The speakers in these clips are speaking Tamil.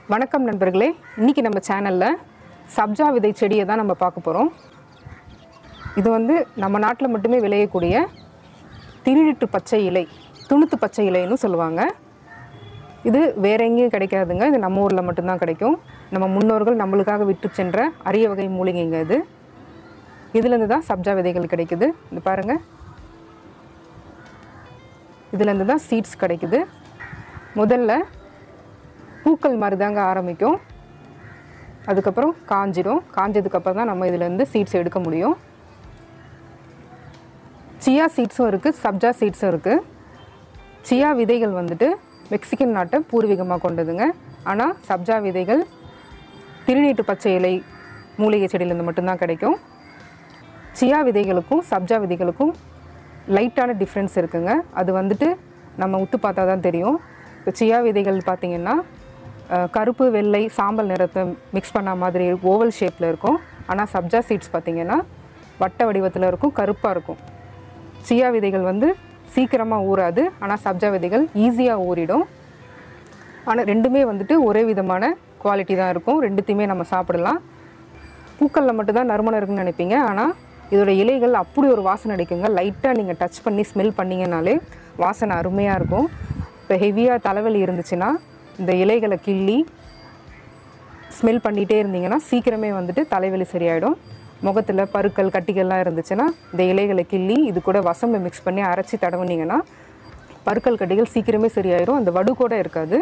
வணக்கம் நண்பர்களே இன்னைக்கு நம்ம சேனலில் சப்ஜா விதை செடியை தான் நம்ம பார்க்க போகிறோம் இது வந்து நம்ம நாட்டில் மட்டுமே விளையக்கூடிய திருநீட்டு பச்சை இலை துணுத்து பச்சை இலைன்னு சொல்லுவாங்க இது வேற எங்கேயும் கிடைக்காதுங்க இது நம்ம ஊரில் மட்டும்தான் கிடைக்கும் நம்ம முன்னோர்கள் நம்மளுக்காக விட்டு சென்ற அரிய வகை மூலிகைங்க இது இதுலேருந்து தான் சப்ஜா விதைகள் கிடைக்குது இது பாருங்கள் இதுலேருந்து தான் சீட்ஸ் கிடைக்குது முதல்ல பூக்கள் மாதிரி தாங்க ஆரம்பிக்கும் அதுக்கப்புறம் காஞ்சிடும் காஞ்சதுக்கப்புறம் தான் நம்ம இதுலேருந்து சீட்ஸ் எடுக்க முடியும் சியா சீட்ஸும் இருக்குது சப்ஜா சீட்ஸும் இருக்குது சியா விதைகள் வந்துட்டு மெக்சிகன் நாட்டை பூர்வீகமாக கொண்டதுங்க ஆனால் சப்ஜா விதைகள் திருநீட்டு பச்சை இலை மூலிகை செடியிலேருந்து மட்டும்தான் கிடைக்கும் சியா விதைகளுக்கும் சப்ஜா விதைகளுக்கும் லைட்டான டிஃப்ரென்ஸ் இருக்குங்க அது வந்துட்டு நம்ம உத்து பார்த்தா தான் தெரியும் இப்போ சியா விதைகள் பார்த்திங்கன்னா அஹ், கருப்பு வெள்ளை சாம்பல் நிறத்தை மிக்ஸ் பண்ண மாதிரி ஓவல் ஷேப்பில் இருக்கும் ஆனால் சப்ஜா சீட்ஸ் பார்த்திங்கன்னா வட்ட வடிவத்தில் இருக்கும் கருப்பாக இருக்கும் சியா விதைகள் வந்து சீக்கிரமாக ஊறாது ஆனால் சப்ஜா விதைகள் ஈஸியாக ஊறிடும் ஆனால் ரெண்டுமே வந்துட்டு ஒரே விதமான குவாலிட்டி தான் இருக்கும் ரெண்டுத்தையுமே நம்ம சாப்பிடலாம் பூக்களில் மட்டும்தான் நறுமணம் இருக்குன்னு நினைப்பீங்க ஆனால் இதோட இலைகள் அப்படி ஒரு வாசனை அடிக்குங்க லைட்டாக நீங்கள் டச் பண்ணி ஸ்மெல் பண்ணிங்கனாலே வாசனை அருமையாக இருக்கும் இப்போ ஹெவியாக தலைவலி இருந்துச்சுன்னா இந்த இலைகளை கிள்ளி ஸ்மெல் பண்ணிகிட்டே இருந்தீங்கன்னா சீக்கிரமே வந்துட்டு தலைவலி சரியாயிடும் முகத்தில் பருக்கள் கட்டிகள்லாம் இருந்துச்சுன்னா இந்த இலைகளை கிள்ளி இது கூட வசம்பை மிக்ஸ் பண்ணி அரைச்சி தடவுனீங்கன்னா பருக்கள் கட்டிகள் சீக்கிரமே சரியாயிடும் அந்த வடு கூட இருக்காது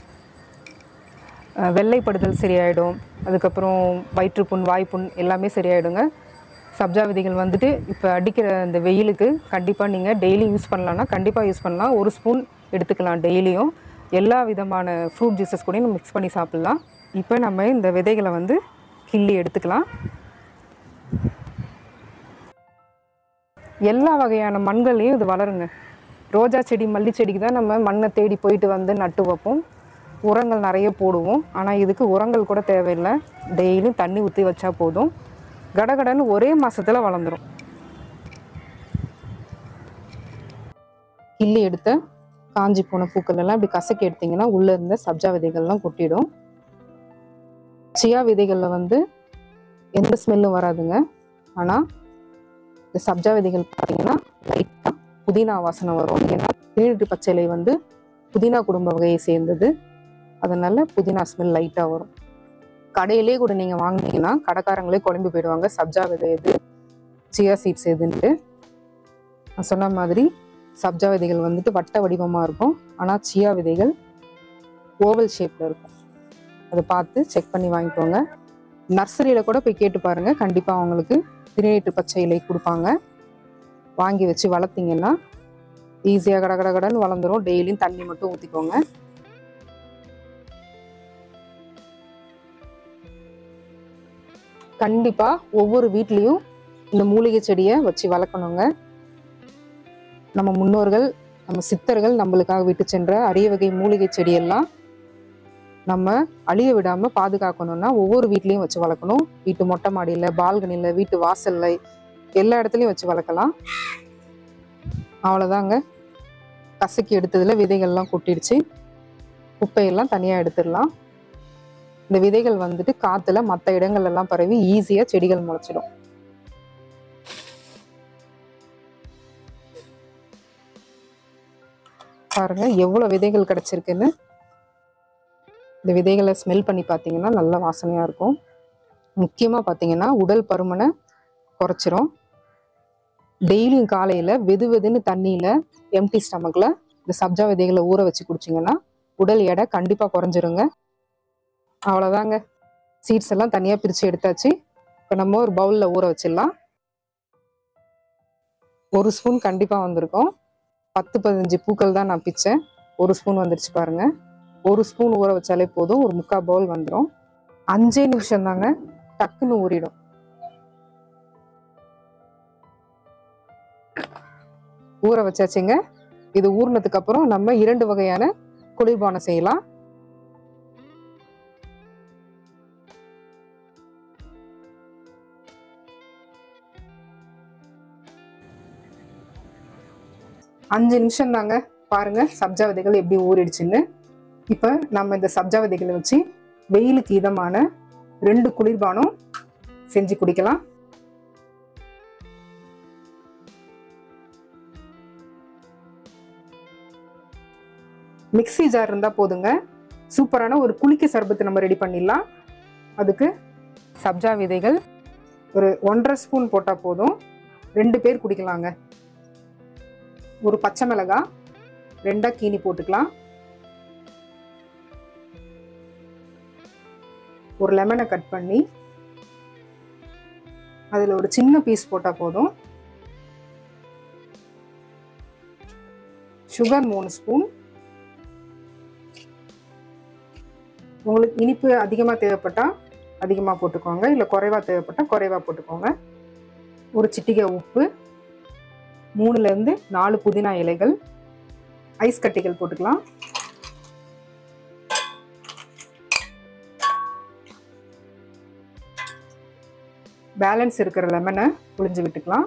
அஹ் வெள்ளைப்படுதல் சரியாயிடும் அதுக்கப்புறம் வயிற்றுப்புண் வாய்ப்புண் எல்லாமே சரியாயிடுங்க சப்ஜா விதைகள் வந்துட்டு இப்போ அடிக்கிற அந்த வெயிலுக்கு கண்டிப்பாக நீங்கள் டெய்லி யூஸ் பண்ணலான்னா கண்டிப்பாக யூஸ் பண்ணலாம் ஒரு ஸ்பூன் எடுத்துக்கலாம் டெய்லியும் எல்லா விதமான ஃப்ரூட் ஜூஸஸ் கூட நம்ம மிக்ஸ் பண்ணி சாப்பிட்லாம் இப்போ நம்ம இந்த விதைகளை வந்து கிள்ளி எடுத்துக்கலாம் எல்லா வகையான மண்கள்லையும் இது வளருங்க ரோஜா செடி மல்லி செடிக்கு தான் நம்ம மண்ணை தேடி போயிட்டு வந்து நட்டு வைப்போம் உரங்கள் நிறைய போடுவோம் ஆனால் இதுக்கு உரங்கள் கூட தேவையில்லை டெய்லியும் தண்ணி ஊற்றி வச்சா போதும் கடகடன்னு ஒரே மாசத்துல வளர்ந்துரும் கிள்ளி எடுத்த காஞ்சி போன பூக்கள் எல்லாம் இப்படி கசக்கி எடுத்தீங்கன்னா உள்ள இருந்த சப்ஜா விதைகள்லாம் கொட்டிடும் சியா விதைகள்ல வந்து எந்த ஸ்மெல்லும் வராதுங்க ஆனால் இந்த சப்ஜா விதைகள் பார்த்தீங்கன்னா லைட்டாக புதினா வாசனை வரும் ஏன்னா தேனீட்டு பச்சை இலை வந்து புதினா குடும்ப வகையை சேர்ந்தது அதனால புதினா ஸ்மெல் லைட்டாக வரும் கடையிலே கூட நீங்கள் வாங்குனீங்கன்னா கடைக்காரங்களே குழம்பு போயிடுவாங்க சப்ஜா விதை எது சியா சீட்ஸ் எதுன்ட்டு நான் சொன்ன மாதிரி சப்ஜா விதைகள் வந்துட்டு வட்ட வடிவமாக இருக்கும் ஆனால் சியா விதைகள் ஓவல் ஷேப்பில் இருக்கும் அதை பார்த்து செக் பண்ணி வாங்கிக்கோங்க நர்சரியில் கூட போய் கேட்டு பாருங்க கண்டிப்பாக அவங்களுக்கு திருநீட்டு பச்சை இலை கொடுப்பாங்க வாங்கி வச்சு வளர்த்தீங்கன்னா ஈஸியாக கட கட கடன்னு வளர்ந்துரும் டெய்லியும் தண்ணி மட்டும் ஊற்றிக்கோங்க கண்டிப்பாக ஒவ்வொரு வீட்லேயும் இந்த மூலிகை செடியை வச்சு வளர்க்கணுங்க நம்ம முன்னோர்கள் நம்ம சித்தர்கள் நம்மளுக்காக விட்டு சென்ற அரிய வகை மூலிகை செடியெல்லாம் நம்ம அழிய விடாம பாதுகாக்கணும்னா ஒவ்வொரு வீட்லயும் வச்சு வளர்க்கணும் வீட்டு மொட்டை மாடியில பால்கனில வீட்டு வாசல்ல எல்லா இடத்துலயும் வச்சு வளர்க்கலாம் அவ்வளோதாங்க கசக்கி எடுத்ததுல விதைகள்லாம் கொட்டிடுச்சு குப்பையெல்லாம் தனியா எடுத்துடலாம் இந்த விதைகள் வந்துட்டு காத்துல மற்ற இடங்கள் எல்லாம் பரவி ஈஸியா செடிகள் முளைச்சிடும் பாருங்க எவ்வளவு விதைகள் கிடைச்சிருக்குன்னு இந்த விதைகளை ஸ்மெல் பண்ணி பார்த்தீங்கன்னா நல்ல வாசனையாக இருக்கும் முக்கியமாக பார்த்தீங்கன்னா உடல் பருமனை குறைச்சிரும் டெய்லியும் காலையில் வெது வெதுன்னு தண்ணியில் எம்டி ஸ்டமக்கில் இந்த சப்ஜா விதைகளை ஊற வச்சு குடிச்சிங்கன்னா உடல் எடை கண்டிப்பாக குறைஞ்சிருங்க அவ்வளோதாங்க சீட்ஸ் எல்லாம் தனியாக பிரித்து எடுத்தாச்சு இப்போ நம்ம ஒரு பவுலில் ஊற வச்சிடலாம் ஒரு ஸ்பூன் கண்டிப்பாக வந்திருக்கும் பத்து பதினஞ்சு பூக்கள் தான் நான் பிச்சேன் ஒரு ஸ்பூன் வந்துருச்சு பாருங்கள் ஒரு ஸ்பூன் ஊற வச்சாலே போதும் ஒரு முக்கால் பவுல் வந்துடும் அஞ்சே நிமிஷம் தாங்க டக்குன்னு ஊறிடும் ஊற வச்சாச்சுங்க இது ஊறினதுக்கு அப்புறம் நம்ம இரண்டு வகையான குளிர்பானம் செய்யலாம் அஞ்சு நிமிஷம் தாங்க பாருங்க சப்ஜா விதைகள் எப்படி ஊறிடுச்சுன்னு இப்போ நம்ம இந்த சப்ஜா விதைகளை வச்சு வெயிலுக்கு இதமான ரெண்டு குளிர்பானம் செஞ்சு குடிக்கலாம் மிக்ஸி ஜார் இருந்தால் போதுங்க சூப்பரான ஒரு குளிக்க சர்பத்து நம்ம ரெடி பண்ணிடலாம் அதுக்கு சப்ஜா விதைகள் ஒரு ஒன்றரை ஸ்பூன் போட்டால் போதும் ரெண்டு பேர் குடிக்கலாங்க ஒரு பச்சை மிளகாய் ரெண்டாக கீனி போட்டுக்கலாம் ஒரு லெமனை கட் பண்ணி அதில் ஒரு சின்ன பீஸ் போட்டால் போதும் சுகர் மூணு ஸ்பூன் உங்களுக்கு இனிப்பு அதிகமாக தேவைப்பட்டால் அதிகமாக போட்டுக்கோங்க இல்லை குறைவாக தேவைப்பட்டால் குறைவாக போட்டுக்கோங்க ஒரு சிட்டிகை உப்பு மூணுலேருந்து நாலு புதினா இலைகள் ஐஸ் கட்டிகள் போட்டுக்கலாம் பேலன்ஸ் இருக்கிற லெமனை புழிஞ்சு விட்டுக்கலாம்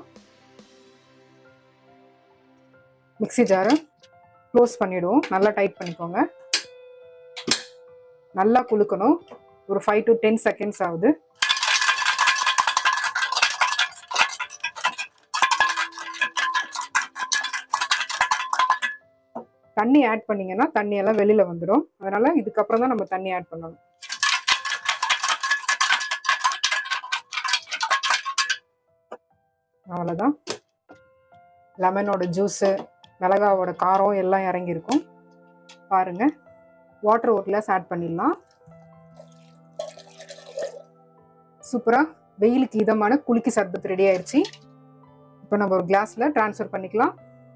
மிக்ஸி ஜாரை க்ளோஸ் பண்ணிவிடுவோம் நல்லா டைட் பண்ணிக்கோங்க நல்லா குலுக்கணும் ஒரு ஃபைவ் டு டென் செகண்ட்ஸ் ஆகுது தண்ணி ஆட் பண்ணீங்கன்னா தண்ணி எல்லாம் வெளியில வந்துடும் அதனால இதுக்கப்புறம் தான் நம்ம தண்ணி ஆட் பண்ணணும் அவ்வளோதான் லெமனோட ஜூஸு மிளகாவோட காரம் எல்லாம் இறங்கியிருக்கும் பாருங்க வாட்டர் ஒரு கிளாஸ் ஆட் பண்ணிடலாம் சூப்பராக வெயிலுக்கு இதமான குலுக்கி சர்பத் ரெடி ஆயிடுச்சு இப்போ நம்ம ஒரு கிளாஸில் ட்ரான்ஸ்ஃபர் பண்ணிக்கலாம்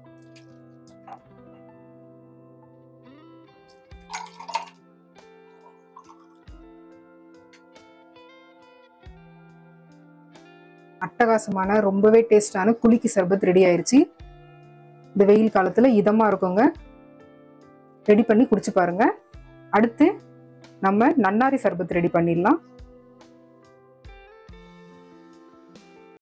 அட்டகாசமான ரொம்பவே டேஸ்டான குலுக்கி சர்பத் ரெடி ஆயிடுச்சு இந்த வெயில் காலத்தில் இதமாக இருக்குங்க ரெடி பண்ணி குடிச்சு பாருங்க அடுத்து நம்ம நன்னாரி சர்பத் ரெடி பண்ணிடலாம்